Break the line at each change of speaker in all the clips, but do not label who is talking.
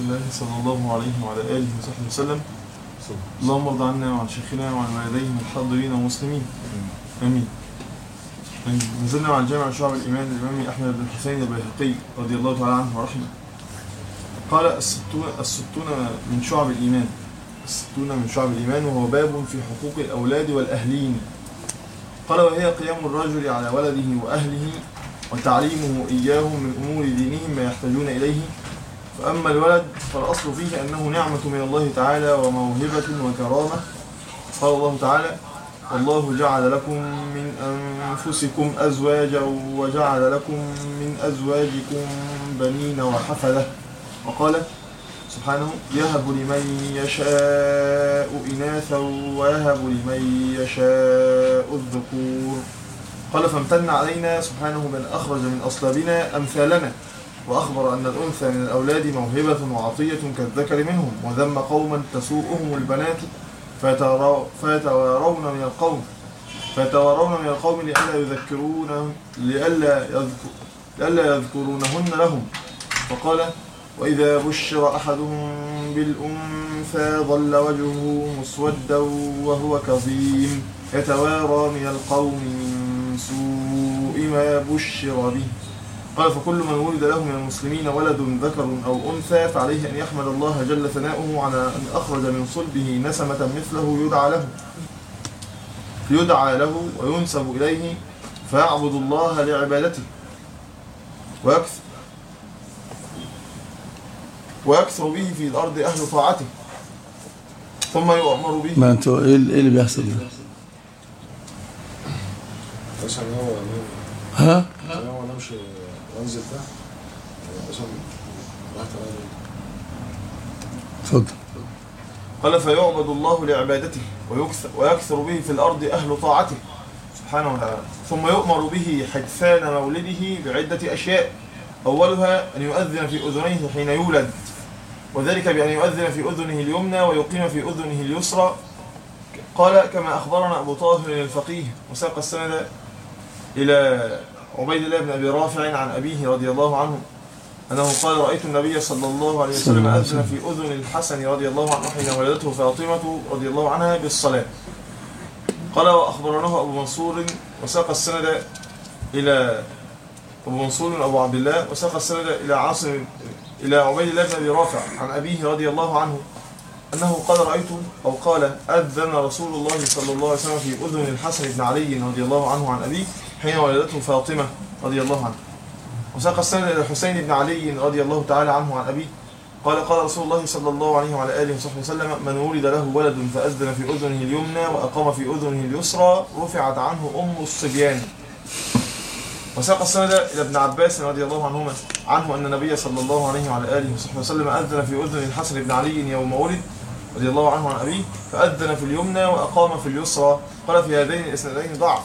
الله صلى الله عليه وعلى آله وصحبه وسلم اللهم ارض عنا وعن شيخنا وعن والديه الحاضرين والمسلمين امين آمين. نزلنا مع الجامع شعب الايمان الامام احمد بن حسين البيهقي رضي الله تعالى عنه ورحمه قال الستون الستون من شعب الايمان الستون من شعب الايمان وهو باب في حقوق الاولاد والاهلين قال وهي قيام الرجل على ولده واهله وتعليمه اياهم من امور دينهم ما يحتاجون اليه فأما الولد فالأصل فيه أنه نعمة من الله تعالى وموهبة وكرامة قال الله تعالى والله جعل لكم من أنفسكم أزواجا وجعل لكم من أزواجكم بنين وحفدة وقال سبحانه يهب لمن يشاء إناثا ويهب لمن يشاء الذكور قال فامتن علينا سبحانه من أخرج من أصلابنا أمثالنا وأخبر أن الأنثى من الأولاد موهبة وعطية كالذكر منهم وذم قوما تسوءهم البنات فيترا- فيتوارون من القوم فيتوارون من القوم لئلا يذكرون لئلا يذكر لئلا يذكرونهن لهم فقال وإذا بشر أحدهم بالأنثى ظل وجهه مسودا وهو كظيم يتوارى من القوم من سوء ما بشر به قال فكل من ولد له من المسلمين ولد ذكر أو أنثى فعليه أن يحمد الله جل ثناؤه على أن أخرج من صلبه نسمة مثله يدعى له يدعى له وينسب إليه فيعبد الله لعبادته ويكثر ويكثر به في الأرض أهل طاعته ثم يؤمر به
ما انتوا ايه اللي إيه اللي بيحصل ده؟
عشان هو
ها؟
عشان هو نمشي وانزل ده عشان راحت على
اتفضل
قال فيعبد الله لعبادته ويكثر, ويكثر به في الأرض أهل طاعته سبحانه وتعالى ثم يؤمر به حدثان مولده بعدة أشياء أولها أن يؤذن في أذنيه حين يولد وذلك بأن يؤذن في أذنه اليمنى ويقيم في أذنه اليسرى قال كما أخبرنا أبو طاهر الفقيه وساق السند إلى عبيد الله بن أبي رافع عن أبيه رضي الله عنه أنه قال رأيت النبي صلى الله عليه
صلى
وسلم
الله عليه
أذن في أذن الحسن رضي الله عنه حين ولدته فاطمة رضي الله عنها بالصلاة قال وأخبرناه أبو منصور وساق السند إلى أبو منصور أبو عبد الله وساق السند إلى عاصم إلى عبيد الله بن أبي رافع عن أبيه رضي الله عنه أنه قال رأيت أو قال أذن رسول الله صلى الله عليه وسلم في أذن الحسن بن علي رضي الله عنه عن أبيه حين ولدته فاطمة رضي الله عنه وساق السند إلى الحسين بن علي رضي الله تعالى عنه عن أبيه قال قال رسول الله صلى الله عليه وعلى آله وصحبه وسلم من ولد له ولد فأذن في أذنه اليمنى وأقام في أذنه اليسرى رفعت عنه أم الصبيان وساق السند إلى ابن عباس رضي الله عنهما عنه أن النبي صلى الله عليه وعلى آله وصحبه وسلم أذن في أذن الحسن بن علي يوم ولد رضي الله عنه عن أبيه فأذن في اليمنى وأقام في اليسرى قال في هذين الإسنادين ضعف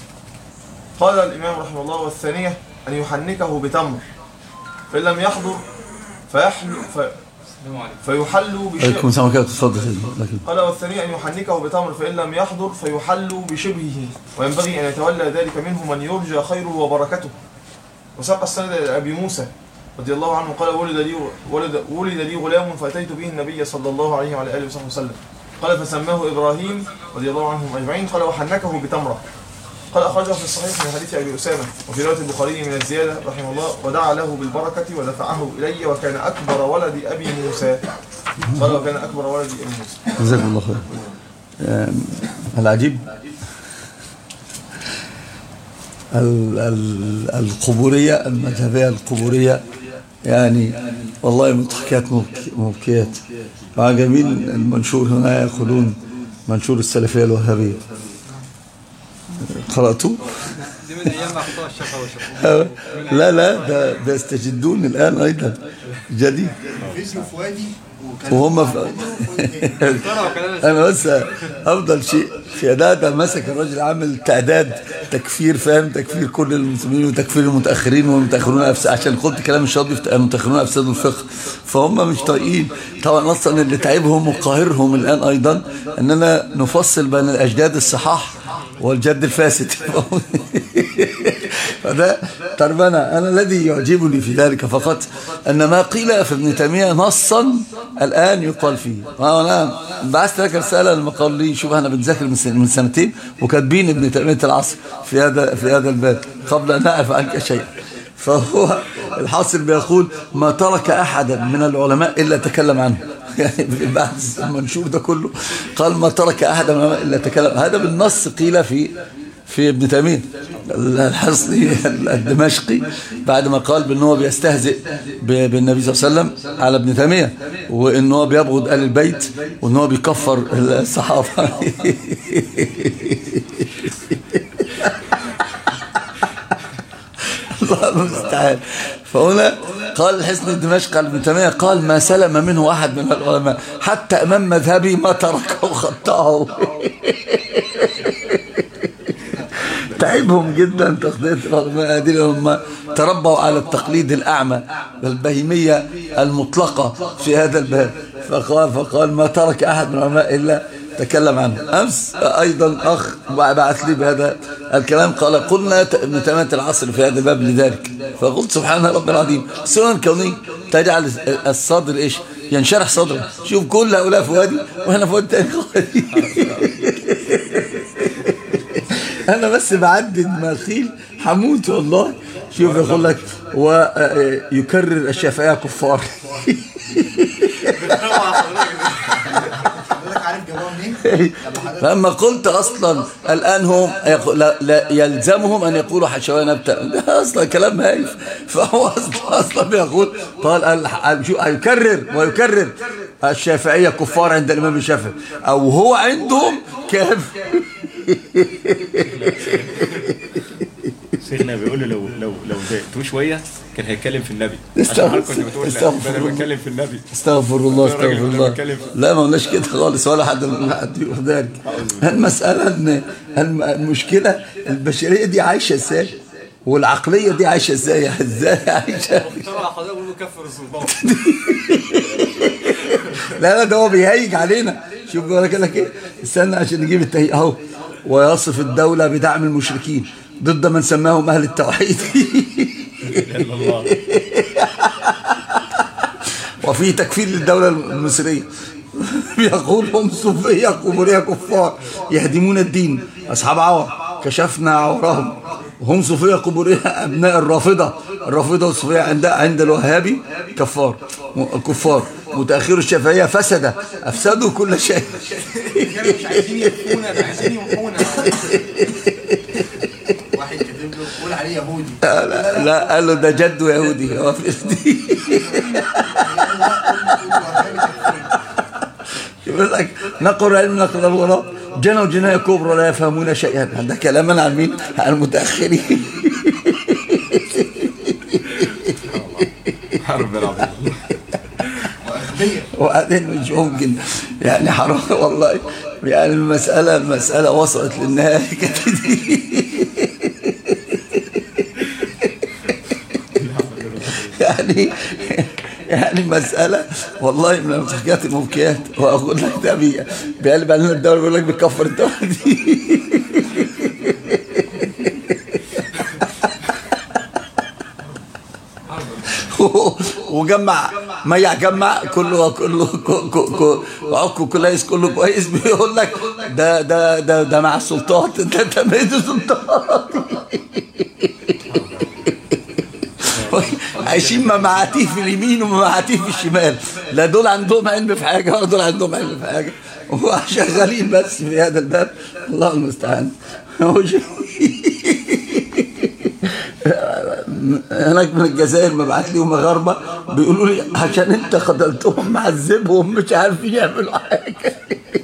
قال الإمام رحمه الله والثانية أن يحنكه بتمر فإن لم يحضر فيحل ف... فيحل
عليكم
بشيء
السلام عليكم اتفضل سيدي. لكن
قال والثانية أن يحنكه بتمر فإن لم يحضر فيحل بشبهه وينبغي أن يتولى ذلك منه من يرجى خيره وبركته وساق السند إلى أبي موسى رضي الله عنه قال ولد لي ولد ولد لي غلام فأتيت به النبي صلى الله عليه وعلى آله وصحبه وسلم قال فسماه إبراهيم رضي الله عنهم أجمعين قال وحنكه بتمرة قال أخرجه في الصحيح من حديث أبي أسامة وفي رواية البخاري من الزيادة رحمه الله ودعا له بالبركة ودفعه إلي وكان أكبر ولد أبي موسى قال وكان أكبر ولد أبي موسى
جزاكم الله خير آم، العجيب ال- ال- القبورية المذهبية القبورية يعني والله مضحكات مبك- مبكيات وعجبين المنشور هنا يقولون منشور السلفية الوهابية قرأتوه؟
دي من ايام ما اخطاء الشفا
آه، لا لا ده بيستجدون الآن أيضا جديد
فيديو في وادي وكان
وهم في انا بس افضل شيء في ده ده مسك الراجل عامل تعداد تكفير فاهم تكفير كل المسلمين وتكفير المتاخرين والمتاخرون أفس عشان قلت كلام الشاطبي في- المتاخرون افسدوا الفقه فهم مش طايقين طبعا اصلا اللي تعبهم وقاهرهم الان ايضا اننا نفصل بين الاجداد الصحاح والجد الفاسد فده طيب أنا أنا الذي يعجبني في ذلك فقط أن ما قيل في ابن تيمية نصا الآن يقال فيه أنا بعثت لك رسالة لما قال لي شوف أنا بنذاكر من سن- من سنتين وكاتبين ابن تيمية العصر في هذا في هذا الباب قبل أن أعرف عنك شيئا فهو الحاصل بيقول ما ترك أحدا من العلماء إلا تكلم عنه يعني في البحث المنشور ده كله قال ما ترك أحدا من العلماء إلا تكلم هذا بالنص قيل في في ابن تيمية الحصني الدمشقي بعد ما قال بأنه هو بيستهزئ ب- بالنبي صلى الله عليه وسلم على ابن تيمية وأنه هو بيبغض آل البيت وأنه هو بيكفر الصحابة الله المستعان فهنا قال الحسن الدمشق ابن تيمية قال ما سلم منه أحد من العلماء حتى أمام مذهبي ما تركه وخطاه تعبهم جدا تقليد العلماء هذه هم تربوا على التقليد الأعمى والبهيمية المطلقة في هذا الباب فقال, فقال ما ترك أحد من العلماء إلا تكلم عنه أمس أيضا أخ بعث لي بهذا الكلام قال قلنا ابن تيمية العصر في هذا الباب لذلك فقلت سبحان رب العظيم السنن الكونية تجعل الصدر إيش ينشرح صدره شوف كل هؤلاء في وادي وإحنا في وادي تاني خالص. انا بس بعدد مخيل هموت والله شوف يقول لك ويكرر الشافعيه كفار
حضرتك عارف جابوها منين؟
فلما قلت اصلا الان هم يقول- لا, لا يلزمهم ان يقولوا حشويه نبتا ده اصلا كلام هايف فهو اصلا اصلا بيقول قال ال- شو- هيكرر ويكرر الشافعيه كفار عند الامام الشافعي او هو عندهم كافر
سيدنا بيقول له لو لو لو ضايقتوه شويه كان هيتكلم في النبي
استغفر-
عشان حضرتك كنت بتقول لا
استغفر
بدل ما
الله.
اتكلم في النبي
استغفر الله استغفر
الراجل كنا
الله
بنتكلم في-
لا ما قلناش كده خالص ولا حد من حد يقول ذلك المسألة ان الم- المشكلة البشرية دي عايشة ازاي والعقلية دي عايشة ازاي ازاي عايشة
طلع حضرتك بيقولوا كفر الظلمات
لا لا ده هو بيهيج علينا شوف بيقول لك لك ايه استنى عشان نجيب التهيئ اهو ويصف الدولة بدعم المشركين ضد من سماهم اهل التوحيد
الا الله
وفي تكفير للدولة المصرية بيقول هم صوفية قبورية كفار يهدمون الدين أصحاب عور كشفنا عورهم هم صوفية قبورية أبناء الرافضة الرافضة والصوفية عند عند الوهابي كفار م- كفار متأخر الشافعية فسد أفسدوا كل شيء
مش عايزين يوقفونا ده عايزين يوقفونا واحد كاتب له قول عليه يهودي
لا, لا قال له ده جده يهودي هو في دي يقول لك نقر العلم نقل الوراء جنوا جناية كبرى لا يفهمون شيئا ده كلاما عن مين؟ عن المتأخرين
حرب العظيم
وبعدين مش ممكن يعني حرام والله يعني المسألة المسألة وصلت للنهاية كده يعني يعني مسألة والله من المسكات المبكيات وأقول لك ده بي- بيقلب علينا الدولة بيقول لك بيكفر الدولة دي وجمع ما يجمع كله كله كله عكو كويس كله كويس بيقول لك ده ده ده ده مع السلطات ده ده ميد السلطات عايشين ممعاتيه في اليمين وممعاتيه في الشمال لا دول عندهم علم في حاجه ولا دول عندهم علم في حاجه وشغالين بس في هذا الباب الله المستعان هو شو- هناك من الجزائر مبعت لي مغاربه بيقولوا لي عشان انت خذلتهم معذبهم مش عارفين يعملوا حاجه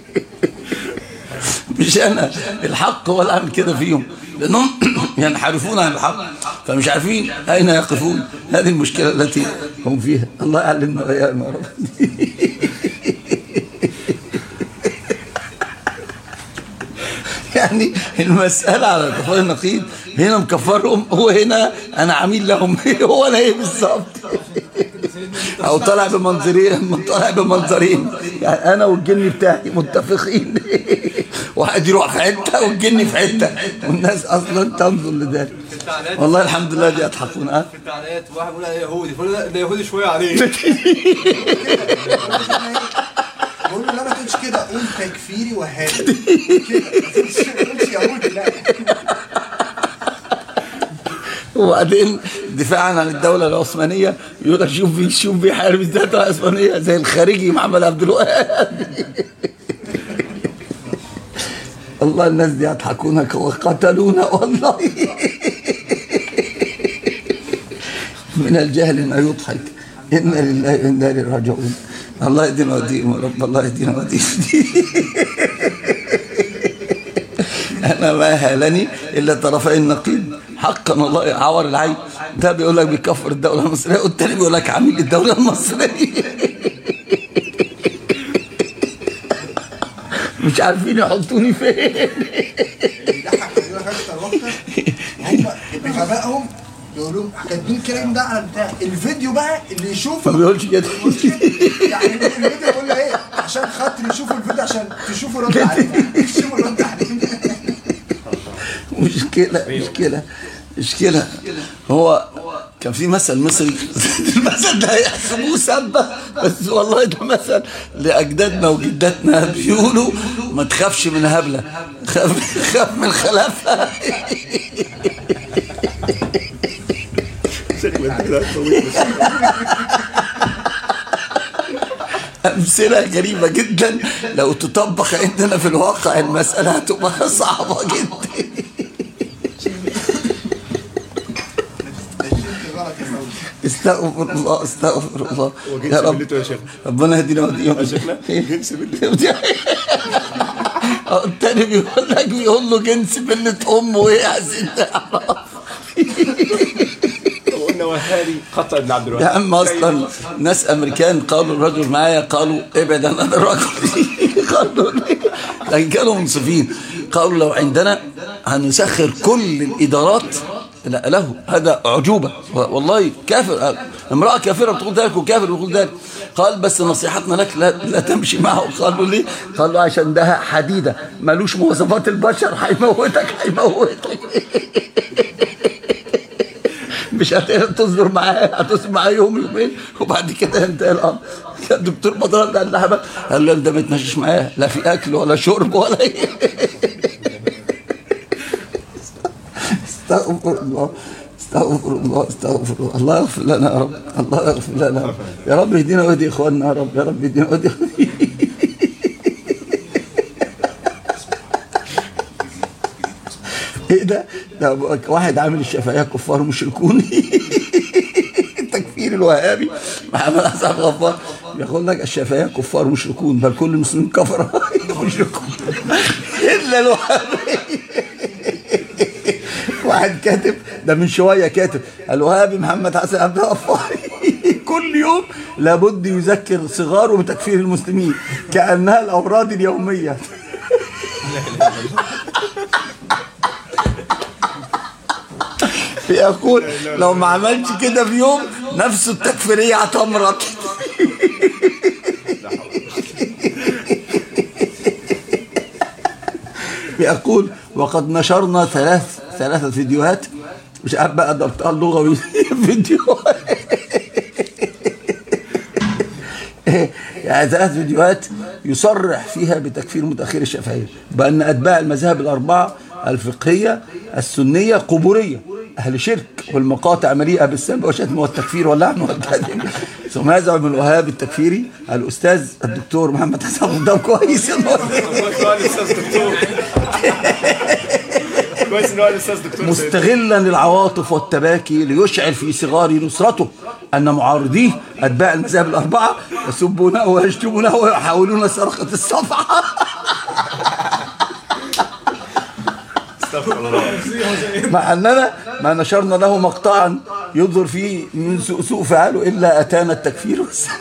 مش انا الحق هو اللي عامل كده فيهم لانهم ينحرفون عن الحق فمش عارفين اين يقفون هذه المشكله التي هم فيها الله يعلمنا واياهم يا رب يعني المسألة على كفار النقيض هنا مكفرهم هو هنا أنا عميل لهم هو أنا إيه بالظبط او طالع بمنظرين طالع بمنظرين يعني انا والجن بتاعي متفقين واحد يروح في حته والجن في حته والناس اصلا تنظر لذلك والله الحمد لله دي يضحكون اه
في التعليقات واحد بيقول عليه يهودي فقول له لا، ده يهودي شويه عليه
بقول له لا ما تقولش كده قول تكفيري وهابي كده ما تقولش يهودي لا
وبعدين دفاعا عن الدوله العثمانيه يقول لك شوف في شوف بيحارب الدوله العثمانيه زي الخارجي محمد عبد الوهاب الله الناس دي يضحكونك وقتلونا والله من الجهل ما يضحك إنا لله وإنا إليه راجعون الله يهدينا ويهديهم يا رب الله يهدينا ويهديهم انا ما هالني الا طرفي النقيض حقا والله عور العين ده بيقول لك بيكفر الدوله المصريه والتاني بيقول لك عميل الدوله المصريه مش عارفين يحطوني فين
بيضحك يقول لك اكتر واكتر هم بغبائهم يقولوا كاتبين الكلام ده على البتاع الفيديو بقى اللي يشوف
ما بيقولش كده
يعني الفيديو يقول له ايه عشان خاطر يشوفوا الفيديو عشان تشوفوا رد علينا تشوفوا رد علينا
مشكلة مشكلة مشكلة هو كان في مثل مصري المثل ده يحسبوه سبة بس والله ده مثل لأجدادنا وجداتنا بيقولوا ما تخافش من هبلة خاف خاف من خلافها أمثلة غريبة جدا لو تطبق عندنا في الواقع المسألة هتبقى صعبة جدا استغفر الله استغفر الله يا رب
بلته يا شيخ
ربنا يهدينا ويهديهم
جنس بلته
اه التاني بيقول لك بيقول له جنس بلة امه وايه عايزين نعرف
وقلنا وهابي قطع ابن عبد
يا
الوهاب
عم اصلا ناس امريكان قالوا الرجل معايا قالوا ابعد عن هذا الرجل قالوا ليه؟ لكن كانوا منصفين قالوا لو عندنا هنسخر كل الادارات لا له هذا عجوبه والله كافر امراه كافره بتقول ذلك وكافر بيقول ذلك قال بس نصيحتنا لك لا, لا تمشي معه قالوا ليه قالوا عشان ده حديده ملوش مواصفات البشر هيموتك هيموتك مش هتقدر تصبر معاه هتصبر معاه يوم يومين وبعد كده ينتهي الامر كان الدكتور بدران قال لها بقى قال له انت ما تمشيش معاه لا في اكل ولا شرب ولا ايه استغفر الله استغفر الله استغفر الله الله يغفر لنا يا رب الله يغفر لنا يا رب يهدينا ويهدي اخواننا يا رب يا رب يهدينا ويهدي ايه ده؟ ده واحد عامل الشفاية كفار مشركون تكفير الوهابي محمد حسن غفار بيقول لك الشفاية كفار مشركون بل كل المسلمين كفرة مشركون الا الوهابي واحد كاتب ده من شويه كاتب الوهابي محمد حسن عبد الغفار كل يوم لابد يذكر صغاره بتكفير المسلمين كانها الاوراد اليوميه يقول لو ما عملش كده في يوم نفس التكفيريه هتمرض يقول وقد نشرنا ثلاث ثلاثة فيديوهات مش عارف بقى ده بتاع اللغوي فيديوهات يعني ثلاث فيديوهات يصرح فيها بتكفير متأخر الشافعية بأن أتباع المذاهب الأربعة الفقهية السنية قبورية أهل شرك والمقاطع مليئة بالسب والشتم والتكفير واللعن والتهديم ثم يزعم الوهاب التكفيري الأستاذ الدكتور محمد حسن قدام كويس
كويس ان هو الاستاذ دكتور سيد.
مستغلا العواطف والتباكي ليشعر في صغار نصرته أن معارضيه أتباع المذاهب الأربعة يسبونه ويشتمونه ويحاولون سرقة الصفحة
استغفر الله
مع أننا ما نشرنا له مقطعا يظهر فيه من سوء, سوء فعاله إلا أتانا التكفير والسلام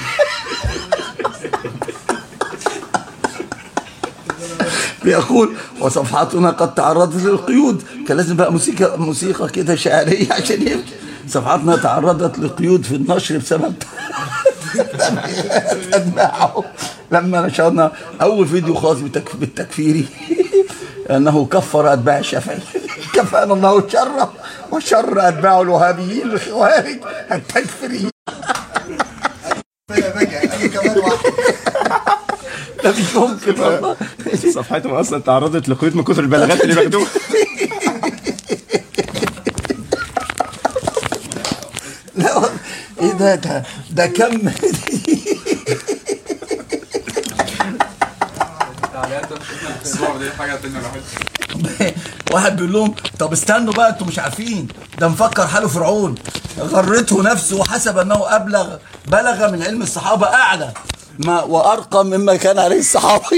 بيقول وصفحاتنا قد تعرضت للقيود كان لازم بقى موسيقى موسيقى كده شعريه عشان يبكي صفحاتنا تعرضت للقيود في النشر بسبب اتباعه لما نشرنا اول فيديو خاص بالتك- بالتكفيري انه كفر اتباع الشافعي كفانا الله الشر وشر اتباع الوهابيين الخوارج التكفيريين
فانا باجي اجي كمان واحد
ده مش ممكن والله
صفحتهم اصلا تعرضت لقيود من كثر البلاغات اللي بياخدوها
لا ايه ده ده ده كم
تعليقات الاسبوع دي حاجه تانية الواحد
واحد بيقول لهم طب استنوا بقى انتوا مش عارفين ده مفكر حاله فرعون غرته نفسه وحسب انه ابلغ بلغ من علم الصحابه اعلى ما وارقى مما كان عليه الصحابي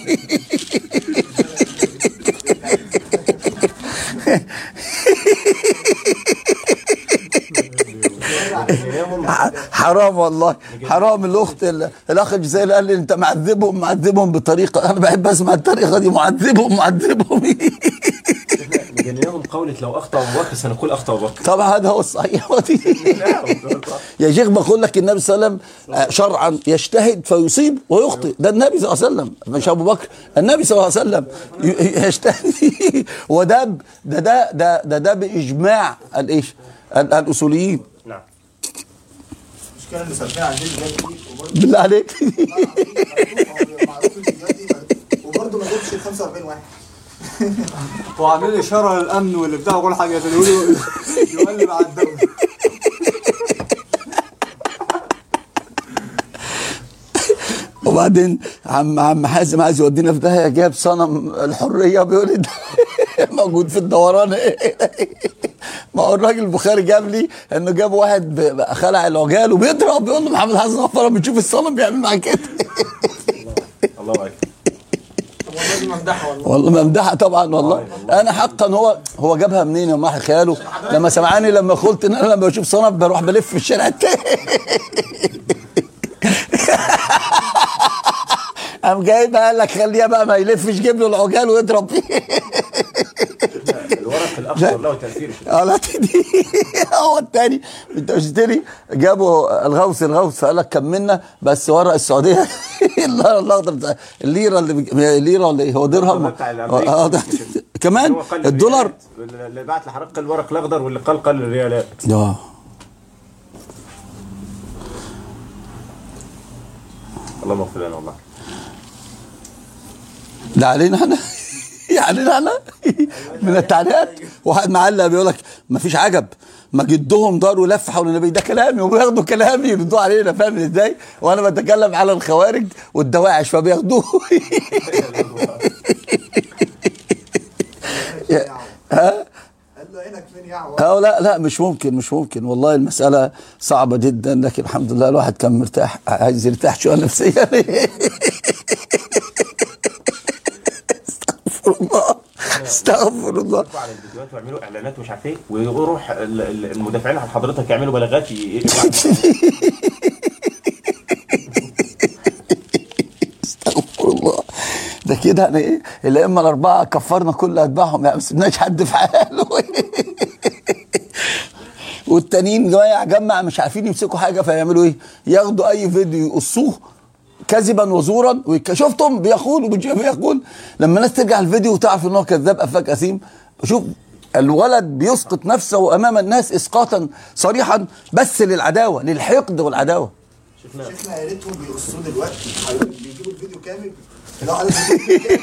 حرام والله حرام الاخت ال- الاخ الجزائري قال لي انت معذبهم معذبهم بطريقه انا بحب اسمع الطريقه دي معذبهم معذبهم
جنينهم قولة لو اخطا ابو بكر سنقول اخطا ابو بكر
طبعا هذا هو الصحيح يا شيخ بقول لك النبي صلى الله عليه وسلم آه، شرعا يجتهد فيصيب ويخطئ ده النبي صلى الله عليه وسلم مش ابو بكر النبي صلى الله عليه وسلم ي- يجتهد وده ب- ده ده ده ده, ده باجماع الايش ال- الاصوليين
نعم
المشكله اللي سالفين عن الفيديو دي وبرضه
بالله عليك
معروف الفيديوهات دي وبرضه ما جبتش ال 45 واحد
وعاملين اشاره للامن واللي بتاع كل حاجه يقولوا يقلب على الدوله
وبعدين عم عم حازم عايز يودينا في داهيه جاب صنم الحريه بيقول لي ده موجود في الدوران ما هو الراجل البخاري جاب لي انه جاب واحد ب- خلع العجال وبيضرب بيقول له محمد حسن غفار بتشوف الصنم بيعمل معاك كده
الله اكبر
والله دي ممدحه والله
والله ممدحه طبعا والله انا حقا هو هو جابها منين يا محي خياله لما سمعاني لما قلت ان انا لما بشوف صنم بروح بلف في الشارع التاني قام جايب قال لك خليها بقى ما يلفش جيب له العجال ويضرب فيه
الورق الاخضر له تاثير
اه لا تدي هو التاني انت مش تدري جابوا الغوث الغوث قال لك كملنا بس ورق السعوديه الليره الاخضر بتاع- الليره اللي بج- الليره ولا ايه هو درهم
بتاع الأمريكي.
اه ده كمان
هو قل
الدولار
الريالات. اللي بعت لحضرتك الورق الاخضر واللي قال قل الريالات
اه
اللهم اغفر لنا والله
ده علينا احنا علينا احنا من التعليقات واحد معلق بيقول لك ما فيش عجب ما جدهم دار ولف حول النبي ده كلامي وبياخدوا كلامي يردوه علينا فاهم ازاي وانا بتكلم على الخوارج والدواعش فبياخدوه ها
قال له عينك فين يا عوض
اه لا لا مش ممكن مش ممكن والله المسألة صعبة جدا لكن الحمد لله الواحد كان مرتاح عايز يرتاح شوية نفسيا استغفر الله استغفر الله
يطلعوا على الفيديوهات ويعملوا اعلانات ومش عارف ايه ويروح ال- ال- المدافعين عن حضرتك يعملوا بلاغات ي-
استغفر الله ده كده انا ايه الائمه الاربعه كفرنا كل اتباعهم يعني ما سيبناش حد في حاله والتانيين جماعه جمع مش عارفين يمسكوا حاجه فيعملوا ايه؟ ياخدوا اي فيديو يقصوه كذبا وزورا ويك- شفتم بيقول وبيجي- بيقول لما الناس ترجع الفيديو وتعرف ان هو كذاب افاك اثيم شوف الولد بيسقط نفسه امام الناس اسقاطا صريحا بس للعداوه للحقد والعداوه
شيخنا يا ريتهم بيقصوه دلوقتي حضرتك بيجيبوا الفيديو كامل لو حضرتك الفيديو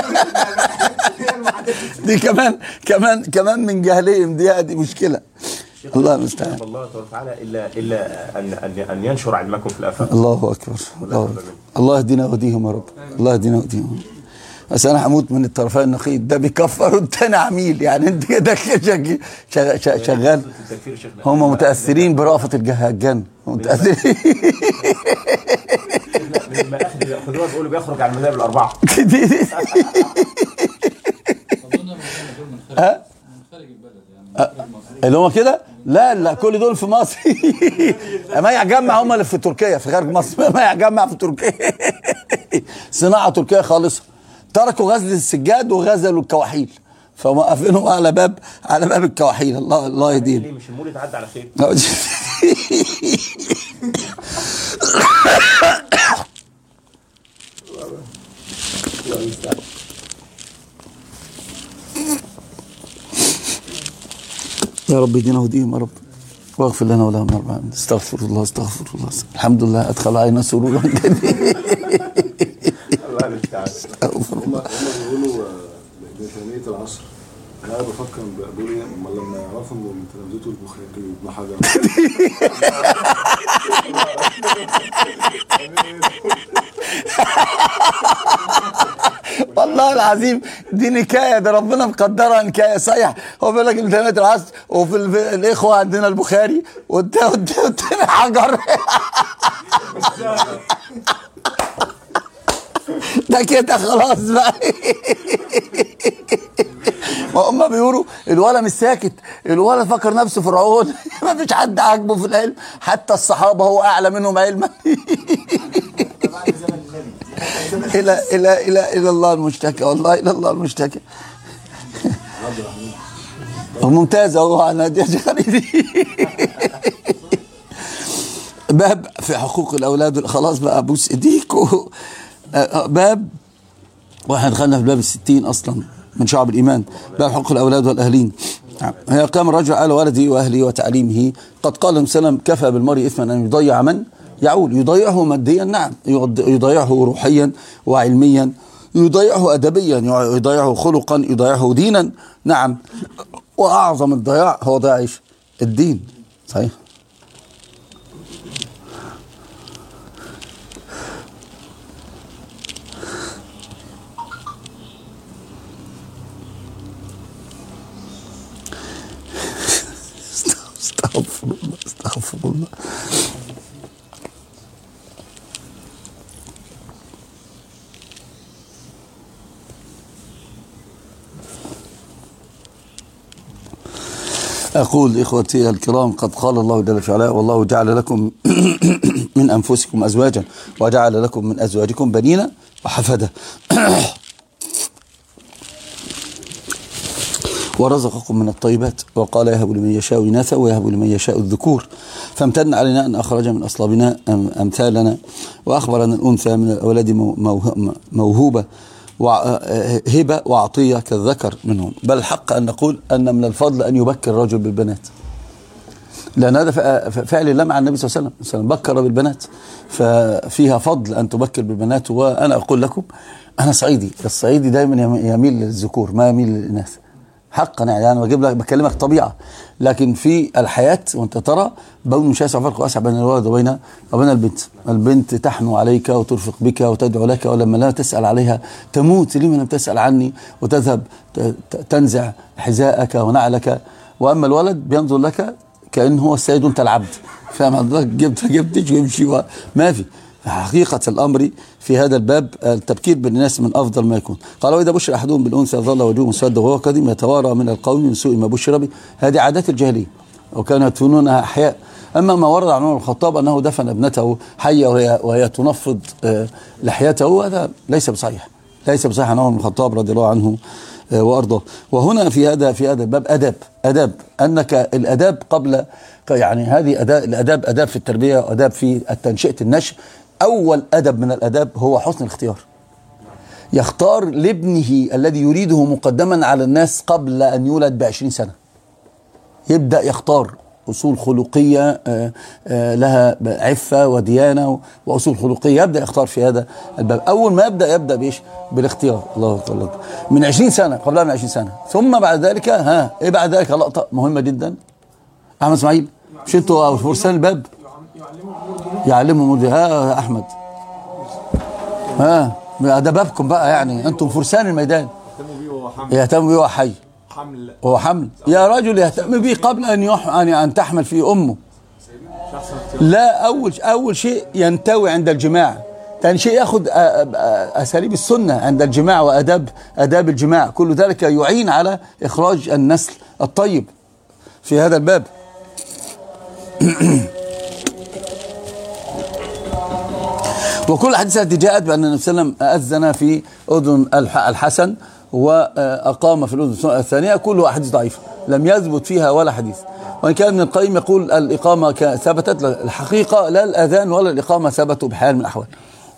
كامل
دي كمان كمان كمان من جهلهم دي دي مشكله الله المستعان
الله تبارك وتعالى الا الا ان ان ان ينشر علمكم في الافاق
الله اكبر الله أكبر. الله يهدينا ويهديهم يا رب الله يهدينا ويهديهم بس انا هموت من الطرفين النقيض ده بيكفر والتاني عميل يعني انت كده شغ- شغ- شغ- شغال
التكفير شيخنا
هم متاثرين برأفة الجهاجان متاثرين
من المآخذ اللي ياخذوها بيقولوا بيخرج عن المذاهب الاربعه
ها؟ اللي هم كده لا لا كل دول في مصر ما يجمع هم اللي في تركيا في خارج مصر ما يجمع في تركيا صناعه تركيه خالصه تركوا غزل السجاد وغزلوا الكواحيل فموقفينهم على باب على باب الكواحيل الله الله يهديهم
ليه مش المولد عدى على خير
يا رب اهدنا واهديهم يا رب واغفر لنا ولهم يا رب استغفر الله استغفر الله الحمد لله ادخل علينا سرورا جديدا
الله المستعان
استغفر
هم
الله
هم بيقولوا آه، بثانية العصر انا قاعد بفكر بقول ايه اما لما يعرفوا ان تلامذته البخاري ابن حجر
والله العظيم دي نكايه ده ربنا مقدرها نكايه صحيح هو بيقول لك امتحانات العصر وفي الف... الاخوه عندنا البخاري والتا- والتا- والتاني حجر ده كده خلاص بقى وهم بيقولوا الولد مش ساكت الولد فكر نفسه فرعون ما فيش حد عاجبه في العلم حتى الصحابه هو اعلى منهم علما الى الى الى الى الله المشتكى والله الى الله المشتكى ممتاز اهو انا دي خليدي باب في حقوق الاولاد خلاص بقى ابوس ايديك و- باب واحنا دخلنا في الباب الستين اصلا من شعب الايمان باب حقوق الاولاد والاهلين هي قام الرجل على ولدي واهلي وتعليمه قد قال النبي صلى الله عليه وسلم كفى بالمرء اثما ان يضيع من يعول يضيعه ماديا نعم يض- يضيعه روحيا وعلميا يضيعه ادبيا يضيعه خلقا يضيعه دينا نعم واعظم الضياع هو ضياع ايش؟ الدين صحيح استغفر الله استغفر الله أقول إخوتي الكرام قد قال الله جل في علاه والله جعل لكم من أنفسكم أزواجا وجعل لكم من أزواجكم بنين وحفدة ورزقكم من الطيبات وقال يهب لمن يشاء إناثا ويهب لمن يشاء الذكور فامتن علينا أن أخرج من أصلابنا أم- أمثالنا وأخبر أن الأنثى من الأولاد مو- موه- موهوبة وهبة وعطية كالذكر منهم بل الحق أن نقول أن من الفضل أن يبكر الرجل بالبنات لأن هذا فع- فعل الله مع النبي صلى الله عليه وسلم صلى الله عليه وسلم بكر بالبنات ففيها فضل أن تبكر بالبنات وأنا أقول لكم أنا صعيدي الصعيدي دايما يم- يميل للذكور ما يميل للإناث حقا يعني انا بجيب لك بكلمك طبيعه لكن في الحياه وانت ترى بون شاسع فرق واسع بين الولد وبين وبين البنت البنت تحنو عليك وترفق بك وتدعو لك ولما لا تسال عليها تموت لما لم تسال عني وتذهب ت- ت- تنزع حذاءك ونعلك واما الولد بينظر لك كانه هو السيد وانت العبد فاهم حضرتك جبت جبتش ويمشي و- ما في حقيقة الأمر في هذا الباب التبكير بالناس من أفضل ما يكون قال وإذا بشر أحدهم بالأنثى ظل وجهه مسودا وهو قديم يتوارى من القوم من سوء ما بشر به هذه عادات الجاهلية وكانوا يدفنونها أحياء أما ما ورد عن عمر الخطاب أنه دفن ابنته حية وهي, وهي تنفض آه، لحيته هذا ليس بصحيح ليس بصحيح عن عمر بن الخطاب رضي الله عنه آه، وارضاه وهنا في هذا في هذا الباب اداب اداب انك الاداب قبل يعني هذه اداب الاداب اداب في التربيه واداب في تنشئه النشء اول ادب من الاداب هو حسن الاختيار يختار لابنه الذي يريده مقدما على الناس قبل ان يولد بعشرين سنه يبدا يختار اصول خلقيه آه، آه، لها عفه وديانه واصول خلقيه يبدا يختار في هذا الباب اول ما يبدا يبدا بايش بالاختيار الله اكبر من 20 سنه قبلها من 20 سنه ثم بعد ذلك ها ايه بعد ذلك لقطه مهمه جدا احمد اسماعيل مش انتوا فرسان الباب يعلمهم امور ها يا احمد ها ده بابكم بقى يعني انتم فرسان الميدان
اهتموا بيه وهو حمل
يهتم بيه وهو حي
حمل
وهو حمل يا رجل يهتم به قبل ان يح... ان ان تحمل في امه
مش احسن اختيار
لا اول اول شيء ينتوي عند الجماع ثاني شيء ياخذ أ- أ- اساليب السنه عند الجماع واداب اداب الجماع كل ذلك يعين على اخراج النسل الطيب في هذا الباب وكل الحديث التي جاءت بان النبي صلى الله عليه وسلم اذن في اذن الح- الحسن واقام في الاذن الثانيه كلها احاديث ضعيفه لم يثبت فيها ولا حديث وإن كان ابن القيم يقول الإقامة كا- ثبتت الحقيقة لا الأذان ولا الإقامة ثبتوا بحال من الأحوال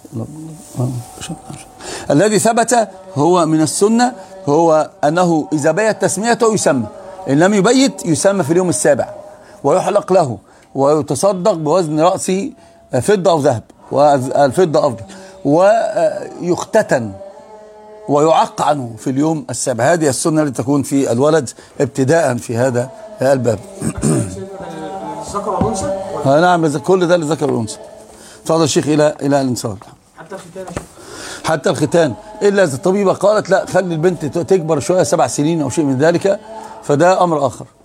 الذي ثبت هو من السنة هو أنه إذا بيت تسميته يسمى إن لم يبيت يسمى في اليوم السابع ويحلق له ويتصدق بوزن رأسه فضة أو ذهب والفضة أفضل ويختتن ويعق عنه في اليوم السابع هذه السنة التي تكون في الولد ابتداء في هذا الباب
الذكر والانثى
آه نعم كل ده لذكر الأنثى تفضل الشيخ إلى إلى الإنصار
حتى الختان يا شيخ
حتى الختان الا اذا الطبيبه قالت لا خلي البنت تكبر شويه سبع سنين او شيء من ذلك فده امر اخر